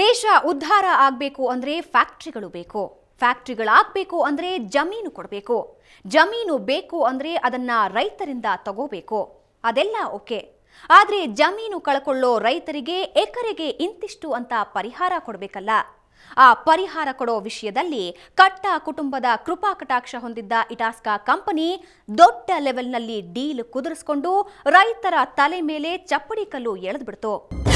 ದೇಶ ಉದ್ಧಾರ ಆಗಬೇಕು ಅಂದ್ರೆ ಫ್ಯಾಕ್ಟ್ರಿಗಳು ಬೇಕು ಫ್ಯಾಕ್ಟ್ರಿಗಳಾಗಬೇಕು ಅಂದ್ರೆ ಜಮೀನು ಕೊಡಬೇಕು ಜಮೀನು ಬೇಕು ಅಂದ್ರೆ ಅದನ್ನ ರೈತರಿಂದ ತಗೋಬೇಕು ಅದೆಲ್ಲ ಓಕೆ ಆದ್ರೆ ಜಮೀನು ಕಳ್ಕೊಳ್ಳೋ ರೈತರಿಗೆ ಎಕರೆಗೆ ಇಂತಿಷ್ಟು ಅಂತ ಪರಿಹಾರ ಕೊಡಬೇಕಲ್ಲ ಆ ಪರಿಹಾರ ಕೊಡೋ ವಿಷಯದಲ್ಲಿ ಕಟ್ಟ ಕುಟುಂಬದ ಕೃಪಾ ಕಟಾಕ್ಷ ಹೊಂದಿದ್ದ ಇಟಾಸ್ಕಾ ಕಂಪನಿ ದೊಡ್ಡ ಲೆವೆಲ್ನಲ್ಲಿ ಡೀಲ್ ಕುದುರಿಸಿಕೊಂಡು ರೈತರ ತಲೆ ಮೇಲೆ ಚಪ್ಪಡಿ ಕಲ್ಲು ಎಳೆದ್ಬಿಡ್ತು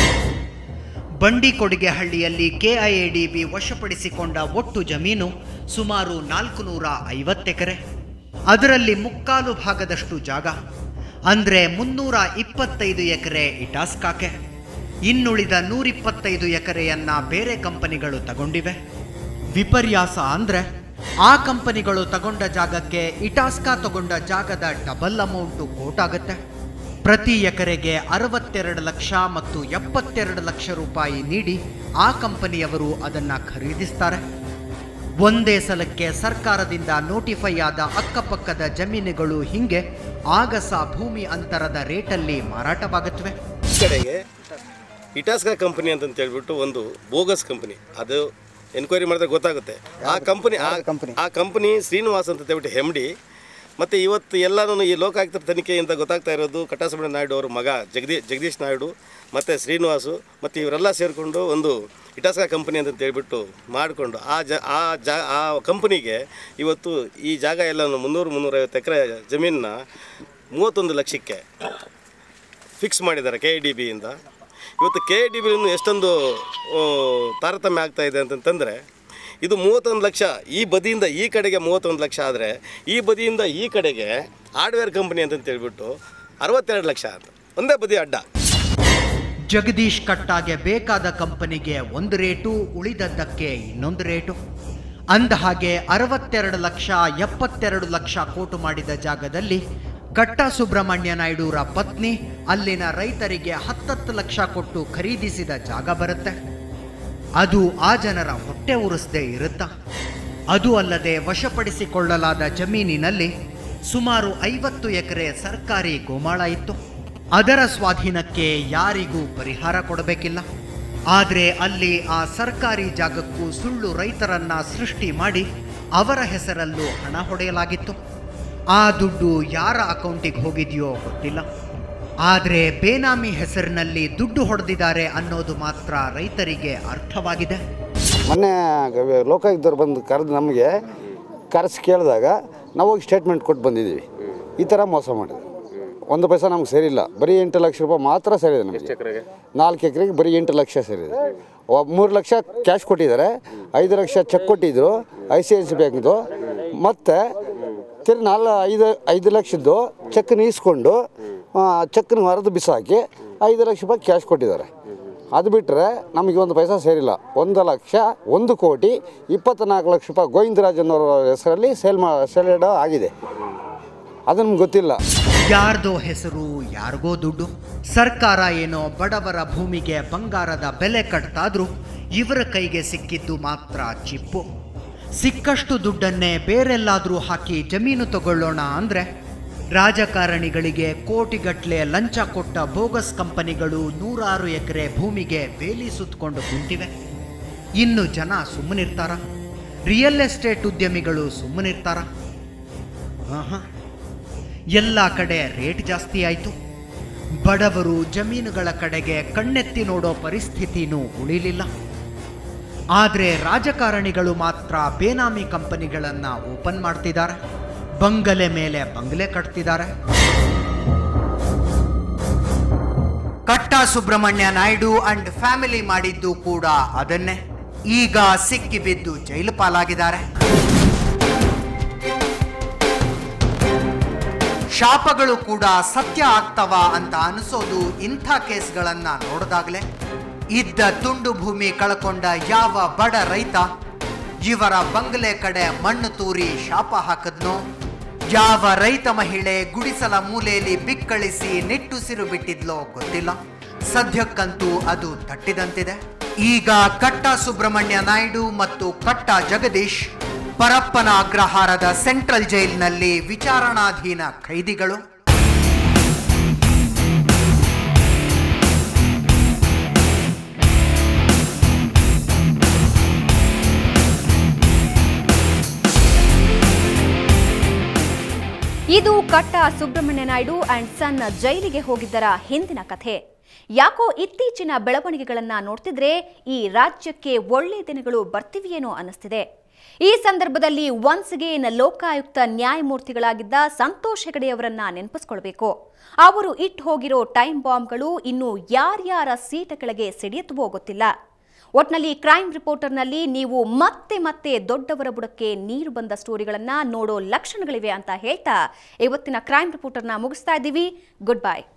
ಬಂಡಿಕೊಡಿಗೆಹಳ್ಳಿಯಲ್ಲಿ ಕೆಐಎಡಿಬಿ ವಶಪಡಿಸಿಕೊಂಡ ಒಟ್ಟು ಜಮೀನು ಸುಮಾರು ನಾಲ್ಕು ನೂರ ಐವತ್ತೆಕರೆ ಅದರಲ್ಲಿ ಮುಕ್ಕಾಲು ಭಾಗದಷ್ಟು ಜಾಗ ಅಂದ್ರೆ ಮುನ್ನೂರ ಇಪ್ಪತ್ತೈದು ಎಕರೆ ಇಟಾಸ್ಕಾಕೆ ಇನ್ನುಳಿದ ನೂರಿಪ್ಪತ್ತೈದು ಎಕರೆಯನ್ನ ಬೇರೆ ಕಂಪನಿಗಳು ತಗೊಂಡಿವೆ ವಿಪರ್ಯಾಸ ಅಂದ್ರೆ ಆ ಕಂಪನಿಗಳು ತಗೊಂಡ ಜಾಗಕ್ಕೆ ಇಟಾಸ್ಕಾ ತಗೊಂಡ ಜಾಗದ ಡಬಲ್ ಅಮೌಂಟು ಕೋಟ್ ಆಗುತ್ತೆ ಪ್ರತಿ ಎಕರೆಗೆ ಅರವತ್ತೆರಡು ಲಕ್ಷ ಮತ್ತು ಎಪ್ಪತ್ತೆರಡು ಲಕ್ಷ ರೂಪಾಯಿ ನೀಡಿ ಆ ಕಂಪನಿಯವರು ಅದನ್ನ ಖರೀದಿಸ್ತಾರೆ ಒಂದೇ ಸಲಕ್ಕೆ ಸರ್ಕಾರದಿಂದ ನೋಟಿಫೈ ಆದ ಅಕ್ಕಪಕ್ಕದ ಜಮೀನುಗಳು ಹಿಂಗೆ ಆಗಸ ಭೂಮಿ ಅಂತರದ ರೇಟಲ್ಲಿ ಮಾರಾಟವಾಗುತ್ತವೆ ಈ ಕಡೆಗೆ ಇಟಾಸ್ಕಾ ಕಂಪನಿ ಅಂತ ಹೇಳ್ಬಿಟ್ಟು ಒಂದು ಬೋಗಸ್ ಕಂಪನಿ ಅದು ಎನ್ಕ್ವೈರಿ ಮಾಡಿದ್ರೆ ಗೊತ್ತಾಗುತ್ತೆ ಆ ಕಂಪನಿ ಆ ಕಂಪನಿ ಶ್ರೀನಿವಾಸ್ ಅಂತ ಹೇಳ್ಬಿಟ್ಟು ಎಮ್ ಡಿ ಮತ್ತು ಇವತ್ತು ಎಲ್ಲನೂ ಈ ಲೋಕಾಯುಕ್ತ ತನಿಖೆಯಿಂದ ಗೊತ್ತಾಗ್ತಾ ಇರೋದು ಕಟಾಸುಬ್ರಹ್ಮಣ್ಯ ನಾಯ್ಡು ಅವ್ರ ಮಗ ಜಗದೀಶ್ ಜಗದೀಶ್ ನಾಯ್ಡು ಮತ್ತು ಶ್ರೀನಿವಾಸು ಮತ್ತು ಇವರೆಲ್ಲ ಸೇರಿಕೊಂಡು ಒಂದು ಇಟಾಸ್ಕಾ ಕಂಪನಿ ಅಂತ ಹೇಳ್ಬಿಟ್ಟು ಮಾಡಿಕೊಂಡು ಆ ಜ ಆ ಜಾ ಆ ಕಂಪನಿಗೆ ಇವತ್ತು ಈ ಜಾಗ ಎಲ್ಲನೂ ಮುನ್ನೂರು ಮುನ್ನೂರೈವತ್ತು ಎಕರೆ ಜಮೀನನ್ನ ಮೂವತ್ತೊಂದು ಲಕ್ಷಕ್ಕೆ ಫಿಕ್ಸ್ ಮಾಡಿದ್ದಾರೆ ಕೆ ಡಿ ಬಿಯಿಂದ ಇವತ್ತು ಕೆ ಡಿ ಬಿಯನ್ನು ಎಷ್ಟೊಂದು ಆ, ತಾರತಮ್ಯ ಆಗ್ತಾ ಇದೆ ಅಂತಂತಂದರೆ ಇದು ಮೂವತ್ತೊಂದು ಲಕ್ಷ ಈ ಬದಿಯಿಂದ ಈ ಕಡೆಗೆ ಮೂವತ್ತೊಂದು ಲಕ್ಷ ಆದರೆ ಈ ಬದಿಯಿಂದ ಈ ಕಡೆಗೆ ಹಾರ್ಡ್ವೇರ್ ಕಂಪನಿ ಅಂತ ಹೇಳ್ಬಿಟ್ಟು ಅರವತ್ತೆರಡು ಲಕ್ಷ ಅಂತ ಒಂದೇ ಬದಿ ಅಡ್ಡ ಜಗದೀಶ್ ಕಟ್ಟಾಗೆ ಬೇಕಾದ ಕಂಪನಿಗೆ ಒಂದು ರೇಟು ಉಳಿದದ್ದಕ್ಕೆ ಇನ್ನೊಂದು ರೇಟು ಅಂದ ಹಾಗೆ ಅರವತ್ತೆರಡು ಲಕ್ಷ ಎಪ್ಪತ್ತೆರಡು ಲಕ್ಷ ಕೋಟು ಮಾಡಿದ ಜಾಗದಲ್ಲಿ ಕಟ್ಟ ಸುಬ್ರಹ್ಮಣ್ಯ ನಾಯ್ಡುರ ಪತ್ನಿ ಅಲ್ಲಿನ ರೈತರಿಗೆ ಹತ್ತತ್ತು ಲಕ್ಷ ಕೊಟ್ಟು ಖರೀದಿಸಿದ ಜಾಗ ಬರುತ್ತೆ ಅದು ಆ ಜನರ ಹೊಟ್ಟೆ ಉರಿಸದೆ ಇರುತ್ತಾ ಅದು ಅಲ್ಲದೆ ವಶಪಡಿಸಿಕೊಳ್ಳಲಾದ ಜಮೀನಿನಲ್ಲಿ ಸುಮಾರು ಐವತ್ತು ಎಕರೆ ಸರ್ಕಾರಿ ಗೋಮಾಳ ಇತ್ತು ಅದರ ಸ್ವಾಧೀನಕ್ಕೆ ಯಾರಿಗೂ ಪರಿಹಾರ ಕೊಡಬೇಕಿಲ್ಲ ಆದರೆ ಅಲ್ಲಿ ಆ ಸರ್ಕಾರಿ ಜಾಗಕ್ಕೂ ಸುಳ್ಳು ರೈತರನ್ನ ಸೃಷ್ಟಿ ಮಾಡಿ ಅವರ ಹೆಸರಲ್ಲೂ ಹಣ ಹೊಡೆಯಲಾಗಿತ್ತು ಆ ದುಡ್ಡು ಯಾರ ಅಕೌಂಟಿಗೆ ಹೋಗಿದೆಯೋ ಗೊತ್ತಿಲ್ಲ ಆದರೆ ಬೇನಾಮಿ ಹೆಸರಿನಲ್ಲಿ ದುಡ್ಡು ಹೊಡೆದಿದ್ದಾರೆ ಅನ್ನೋದು ಮಾತ್ರ ರೈತರಿಗೆ ಅರ್ಥವಾಗಿದೆ ಮೊನ್ನೆ ಲೋಕಾಯುಕ್ತವ್ರು ಬಂದು ಕರೆದು ನಮಗೆ ಕರೆಸಿ ಕೇಳಿದಾಗ ನಾವು ಹೋಗಿ ಸ್ಟೇಟ್ಮೆಂಟ್ ಕೊಟ್ಟು ಬಂದಿದ್ದೀವಿ ಈ ಥರ ಮೋಸ ಮಾಡಿದ್ರು ಒಂದು ಪೈಸಾ ನಮ್ಗೆ ಸೇರಿಲ್ಲ ಬರೀ ಎಂಟು ಲಕ್ಷ ರೂಪಾಯಿ ಮಾತ್ರ ಸೇರಿದೆ ನಮಗೆ ನಾಲ್ಕು ಎಕರೆಗೆ ಬರೀ ಎಂಟು ಲಕ್ಷ ಸೇರಿದೆ ಒಬ್ಬ ಮೂರು ಲಕ್ಷ ಕ್ಯಾಶ್ ಕೊಟ್ಟಿದ್ದಾರೆ ಐದು ಲಕ್ಷ ಚೆಕ್ ಕೊಟ್ಟಿದ್ದರು ಐ ಸಿ ಐ ಸಿ ಬ್ಯಾಂಕ್ದು ಮತ್ತು ತಿರ್ಗಿ ನಾಲ್ ಐದು ಐದು ಲಕ್ಷದ್ದು ಚೆಕ್ನ ಈಸ್ಕೊಂಡು ಚೆಕ್ನ ಹೊರದು ಬಿಸಾಕಿ ಐದು ಲಕ್ಷ ರೂಪಾಯಿ ಕ್ಯಾಶ್ ಕೊಟ್ಟಿದ್ದಾರೆ ಅದು ಬಿಟ್ಟರೆ ನಮಗೆ ಒಂದು ಪೈಸಾ ಸೇರಿಲ್ಲ ಒಂದು ಲಕ್ಷ ಒಂದು ಕೋಟಿ ಇಪ್ಪತ್ತ್ನಾಲ್ಕು ಲಕ್ಷ ರೂಪಾಯಿ ಗೋವಿಂದರಾಜನ್ ಅವರ ಹೆಸರಲ್ಲಿ ಸೇಲ್ ಮಾ ಸೇಲ್ ಆಗಿದೆ ಅದು ನಮ್ಗೆ ಗೊತ್ತಿಲ್ಲ ಯಾರ್ದೋ ಹೆಸರು ಯಾರಿಗೋ ದುಡ್ಡು ಸರ್ಕಾರ ಏನೋ ಬಡವರ ಭೂಮಿಗೆ ಬಂಗಾರದ ಬೆಲೆ ಕಟ್ತಾದ್ರೂ ಇವರ ಕೈಗೆ ಸಿಕ್ಕಿದ್ದು ಮಾತ್ರ ಚಿಪ್ಪು ಸಿಕ್ಕಷ್ಟು ದುಡ್ಡನ್ನೇ ಬೇರೆಲ್ಲಾದ್ರೂ ಹಾಕಿ ಜಮೀನು ತಗೊಳ್ಳೋಣ ಅಂದ್ರೆ ರಾಜಕಾರಣಿಗಳಿಗೆ ಕೋಟಿಗಟ್ಲೆ ಲಂಚ ಕೊಟ್ಟ ಬೋಗಸ್ ಕಂಪನಿಗಳು ನೂರಾರು ಎಕರೆ ಭೂಮಿಗೆ ಬೇಲಿ ಸುತ್ತಕೊಂಡು ಕುಂತಿವೆ ಇನ್ನು ಜನ ಸುಮ್ಮನಿರ್ತಾರ ರಿಯಲ್ ಎಸ್ಟೇಟ್ ಉದ್ಯಮಿಗಳು ಸುಮ್ಮನಿರ್ತಾರ ಆಹಾ ಎಲ್ಲ ಕಡೆ ರೇಟ್ ಜಾಸ್ತಿ ಆಯಿತು ಬಡವರು ಜಮೀನುಗಳ ಕಡೆಗೆ ಕಣ್ಣೆತ್ತಿ ನೋಡೋ ಪರಿಸ್ಥಿತಿನೂ ಉಳಿಲಿಲ್ಲ ಆದರೆ ರಾಜಕಾರಣಿಗಳು ಮಾತ್ರ ಬೇನಾಮಿ ಕಂಪನಿಗಳನ್ನು ಓಪನ್ ಮಾಡ್ತಿದ್ದಾರೆ ಬಂಗಲೆ ಮೇಲೆ ಬಂಗಲೆ ಕಟ್ತಿದ್ದಾರೆ ಕಟ್ಟ ಸುಬ್ರಹ್ಮಣ್ಯ ನಾಯ್ಡು ಅಂಡ್ ಫ್ಯಾಮಿಲಿ ಮಾಡಿದ್ದು ಕೂಡ ಅದನ್ನೇ ಈಗ ಸಿಕ್ಕಿಬಿದ್ದು ಜೈಲು ಪಾಲಾಗಿದ್ದಾರೆ ಶಾಪಗಳು ಕೂಡ ಸತ್ಯ ಆಗ್ತವ ಅಂತ ಅನಿಸೋದು ಇಂಥ ಕೇಸ್ಗಳನ್ನ ನೋಡಿದಾಗಲೇ ಇದ್ದ ತುಂಡು ಭೂಮಿ ಕಳ್ಕೊಂಡ ಯಾವ ಬಡ ರೈತ ಇವರ ಬಂಗಲೆ ಕಡೆ ಮಣ್ಣು ತೂರಿ ಶಾಪ ಹಾಕದ್ನೋ ಯಾವ ರೈತ ಮಹಿಳೆ ಗುಡಿಸಲ ಮೂಲೆಯಲ್ಲಿ ಬಿಕ್ಕಳಿಸಿ ನಿಟ್ಟುಸಿರು ಬಿಟ್ಟಿದ್ಲೋ ಗೊತ್ತಿಲ್ಲ ಸದ್ಯಕ್ಕಂತೂ ಅದು ತಟ್ಟಿದಂತಿದೆ ಈಗ ಕಟ್ಟ ಸುಬ್ರಹ್ಮಣ್ಯ ನಾಯ್ಡು ಮತ್ತು ಕಟ್ಟ ಜಗದೀಶ್ ಪರಪ್ಪನ ಅಗ್ರಹಾರದ ಸೆಂಟ್ರಲ್ ಜೈಲಿನಲ್ಲಿ ವಿಚಾರಣಾಧೀನ ಖೈದಿಗಳು ಇದು ಕಟ್ಟ ಸುಬ್ರಹ್ಮಣ್ಯ ನಾಯ್ಡು ಅಂಡ್ ಸನ್ ಜೈಲಿಗೆ ಹೋಗಿದ್ದರ ಹಿಂದಿನ ಕಥೆ ಯಾಕೋ ಇತ್ತೀಚಿನ ಬೆಳವಣಿಗೆಗಳನ್ನ ನೋಡ್ತಿದ್ರೆ ಈ ರಾಜ್ಯಕ್ಕೆ ಒಳ್ಳೆ ದಿನಗಳು ಬರ್ತಿವೆಯೇನೋ ಅನ್ನಿಸ್ತಿದೆ ಈ ಸಂದರ್ಭದಲ್ಲಿ ಒನ್ಸ್ ಅಗೇನ್ ಲೋಕಾಯುಕ್ತ ನ್ಯಾಯಮೂರ್ತಿಗಳಾಗಿದ್ದ ಸಂತೋಷ್ ಹೆಗಡೆಯವರನ್ನ ನೆನಪಿಸ್ಕೊಳ್ಬೇಕು ಅವರು ಇಟ್ಟು ಹೋಗಿರೋ ಟೈಮ್ ಬಾಂಬ್ಗಳು ಇನ್ನು ಯಾರ್ಯಾರ ಸೀಟ ಕೆಳಗೆ ಸಿಡಿಯುತ್ತವೋ ಗೊತ್ತಿಲ್ಲ ಒಟ್ನಲ್ಲಿ ಕ್ರೈಮ್ ರಿಪೋರ್ಟರ್ನಲ್ಲಿ ನೀವು ಮತ್ತೆ ಮತ್ತೆ ದೊಡ್ಡವರ ಬುಡಕ್ಕೆ ನೀರು ಬಂದ ಸ್ಟೋರಿಗಳನ್ನ ನೋಡೋ ಲಕ್ಷಣಗಳಿವೆ ಅಂತ ಹೇಳ್ತಾ ಇವತ್ತಿನ ಕ್ರೈಮ್ ರಿಪೋರ್ಟರ್ನ ಮುಗಿಸ್ತಾ ಇದ್ದೀವಿ ಗುಡ್ ಬೈ